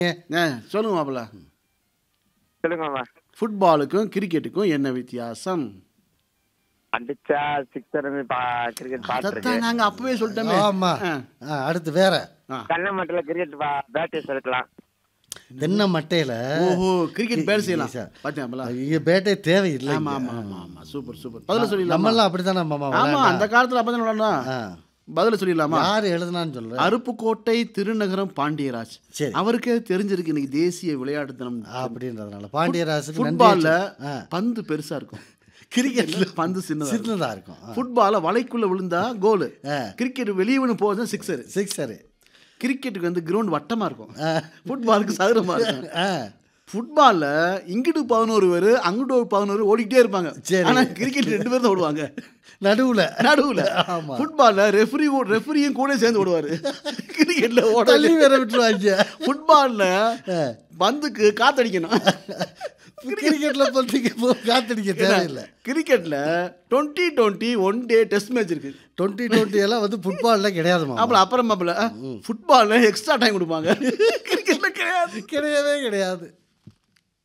ஆ, சொல்லுங்க மாப்பிள்ள சொல்லுங்க மாமா ஃபுட்பாலுக்கும் கிரிக்கெட்டுக்கும் என்ன வித்தியாசம் அடிச்சா சிக்ஸர் கிரிக்கெட் அதைத்தான் பாத்துருக்கு நாங்க அப்பவே சொல்லிட்டோமே ஆமா ஆ. ஆ, அடுத்து வேற கண்ண மட்டும் கிரிக்கெட் பேட்டர்ஸ் இருக்கலாம் தென்னை மட்டையில ஓஹோ கிரிக்கெட் பேர் செய்யலாம் சார். பாத்தியாங்களா இங்க பேட்டே தேவையில்லை ஆமா இங்க. ஆமா ஆமா ஆமா சூப்பர் சூப்பர் பதில சொல்லிடலாமா நம்மெல்லாம் அப்படித்தானே மாமா ஆமா விளையாண்டோம். அந்த காலத்துல அப்பதான் விளையாடணும் ஆ. பதில சொல்லிடலாமா யாரு எழுதுனான்னு சொல்ற அருப்புக்கோட்டை திருநகரம் பாண்டியராஜ் சரி. அவருக்கே தெரிஞ்சிருக்கு இன்னைக்கு தேசிய விளையாட்டு தினம் அப்படின்றதுனால பாண்டியராஜுக்கு நன்றி ஃபுட்பால்ல ஆ. பந்து பெருசா இருக்கும் கிரிக்கெட்ல பந்து சின்னதா இருக்கும். சின்னதா இருக்கும் ஃபுட்பால வலைக்குள்ள விழுந்தா கோலு ஆ. கிரிக்கெட் வெளியே விழுந்து போகுது சிக்ஸர் சிக்ஸரு கிரிக்கெட்டுக்கு வந்து கிரவுண்ட் வட்டமா இருக்கும் ஃபுட்பாலுக்கு சதுரமா இருக்கும் ஆ ஃபுட்பால்ல இங்கிட்டு பதினோரு பேர் அங்கிட்டு ஒரு பதினோரு ஓடிக்கிட்டே இருப்பாங்க சரி. ஆனா கிரிக்கெட் ரெண்டு பேர் தான் ஓடுவாங்க நடுவுல நடுவுல ஆமா. ஃபுட்பால்ல ரெஃபரி ரெஃபரியும் கூட சேர்ந்து ஓடுவாரு கிரிக்கெட்ல ஓட தள்ளி வேற விட்டுருவாங்க ஃபுட்பால்ல பந்துக்கு காத்தடிக்கணும் கிரிக்கெட்ல பத்திரிக்கை காத்தடிக்க தேவையில்லை கிரிக்கெட்ல twenty twenty one day test match இருக்கு டுவெண்ட்டி டுவெண்ட்டி எல்லாம் வந்து ஃபுட்பால்ல கிடையாது மாமா அப்புறம் அப்புறம் மாப்பிள்ள ஃபுட்பால்ல எக்ஸ்ட்ரா டைம் கொடுப்பாங்க கிரிக்கெட்ல கிடையாது கிடையவே கிடையாது